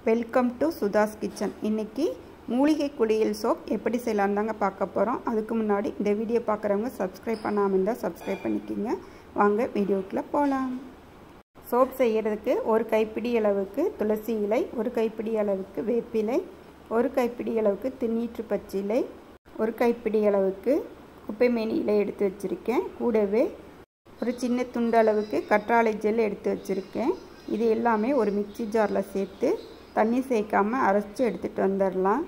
welcome to Sudha's kitchen இன்றைக்கி மூலிகை குளியல் சோப் எப்படி செய்யலாம் தாங்க பார்க்க போகிறோம் அதுக்கு முன்னாடி இந்த வீடியோ பார்க்குறவங்க சப்ஸ்கிரைப் பண்ணாமல் இருந்தால் சப்ஸ்கிரைப் பண்ணிக்கிங்க வாங்க வீடியோக்குள்ளே போகலாம் சோப் செய்கிறதுக்கு ஒரு கைப்பிடி அளவுக்கு துளசி இலை ஒரு கைப்பிடி அளவுக்கு வேப்பிலை ஒரு கைப்பிடி அளவுக்கு திண்ணீற்று பச்சிலை ஒரு கைப்பிடி அளவுக்கு குப்பைமேனி இலை எடுத்து வச்சுருக்கேன் கூடவே ஒரு சின்ன துண்டு அளவுக்கு கற்றாழை ஜெல் எடுத்து வச்சுருக்கேன் இது எல்லாமே ஒரு மிக்சி ஜாரில் சேர்த்து தண்ணி சேர்க்காமல் அரைச்சி எடுத்துகிட்டு வந்துடலாம்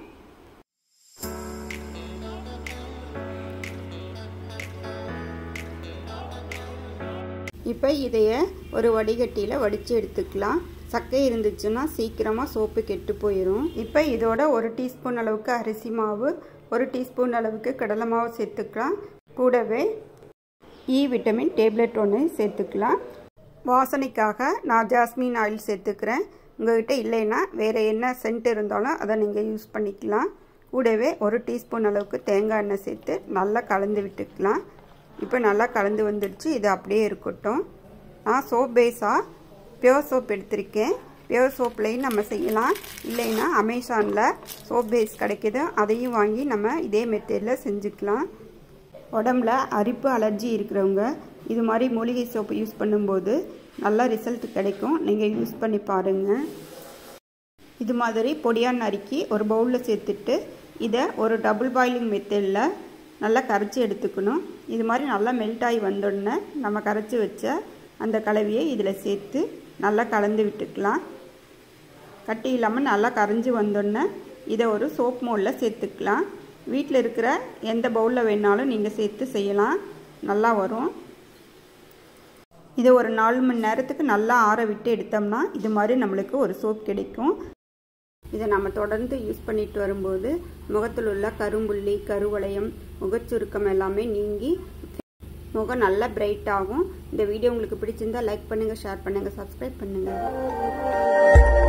இப்போ இதைய ஒரு வடிகட்டியில் வடித்து எடுத்துக்கலாம் சக்கை இருந்துச்சுன்னா சீக்கிரமாக சோப்பு கெட்டு போயிடும் இப்போ இதோட ஒரு டீஸ்பூன் அளவுக்கு அரிசி மாவு ஒரு டீஸ்பூன் அளவுக்கு கடலை மாவு சேர்த்துக்கலாம் கூடவே இ விட்டமின் டேப்லெட் ஒன்று சேர்த்துக்கலாம் வாசனைக்காக நான் ஜாஸ்மின் ஆயில் சேர்த்துக்கிறேன் உங்கள்கிட்ட இல்லைன்னா வேறு என்ன சென்ட் இருந்தாலும் அதை நீங்கள் யூஸ் பண்ணிக்கலாம் கூடவே ஒரு டீஸ்பூன் அளவுக்கு தேங்காய் எண்ணெய் சேர்த்து நல்லா கலந்து விட்டுக்கலாம் இப்போ நல்லா கலந்து வந்துடுச்சு இது அப்படியே இருக்கட்டும் நான் சோப் பேஸாக பியோர் சோப் எடுத்திருக்கேன் பியோர் சோப்லேயும் நம்ம செய்யலாம் இல்லைன்னா அமேசானில் சோப் பேஸ் கிடைக்கிது அதையும் வாங்கி நம்ம இதே மெத்தடில் செஞ்சுக்கலாம் உடம்புல அரிப்பு அலர்ஜி இருக்கிறவங்க இது மாதிரி மூலிகை சோப்பு யூஸ் பண்ணும்போது நல்ல ரிசல்ட் கிடைக்கும் நீங்கள் யூஸ் பண்ணி பாருங்கள் இது மாதிரி பொடியாக நறுக்கி ஒரு பவுலில் சேர்த்துட்டு இதை ஒரு டபுள் பாயிலிங் மெத்தடில் நல்லா கரைச்சி எடுத்துக்கணும் இது மாதிரி நல்லா மெல்ட் ஆகி வந்தோடனே நம்ம கரைச்சி வச்ச அந்த கலவையை இதில் சேர்த்து நல்லா கலந்து விட்டுக்கலாம் கட்டி இல்லாமல் நல்லா கரைஞ்சி வந்தோடனே இதை ஒரு சோப் மோலில் சேர்த்துக்கலாம் வீட்டில் இருக்கிற எந்த பவுலில் வேணாலும் நீங்கள் சேர்த்து செய்யலாம் நல்லா வரும் இதை ஒரு நாலு மணி நேரத்துக்கு நல்லா ஆற விட்டு எடுத்தோம்னா இது மாதிரி நம்மளுக்கு ஒரு சோப் கிடைக்கும் இதை நம்ம தொடர்ந்து யூஸ் பண்ணிட்டு வரும்போது முகத்தில் உள்ள கரும்புள்ளி கருவளையம் முகச்சுருக்கம் எல்லாமே நீங்கி முகம் நல்லா பிரைட் ஆகும் இந்த வீடியோ உங்களுக்கு பிடிச்சிருந்தா லைக் பண்ணுங்கள் ஷேர் பண்ணுங்கள் சப்ஸ்கிரைப் பண்ணுங்கள்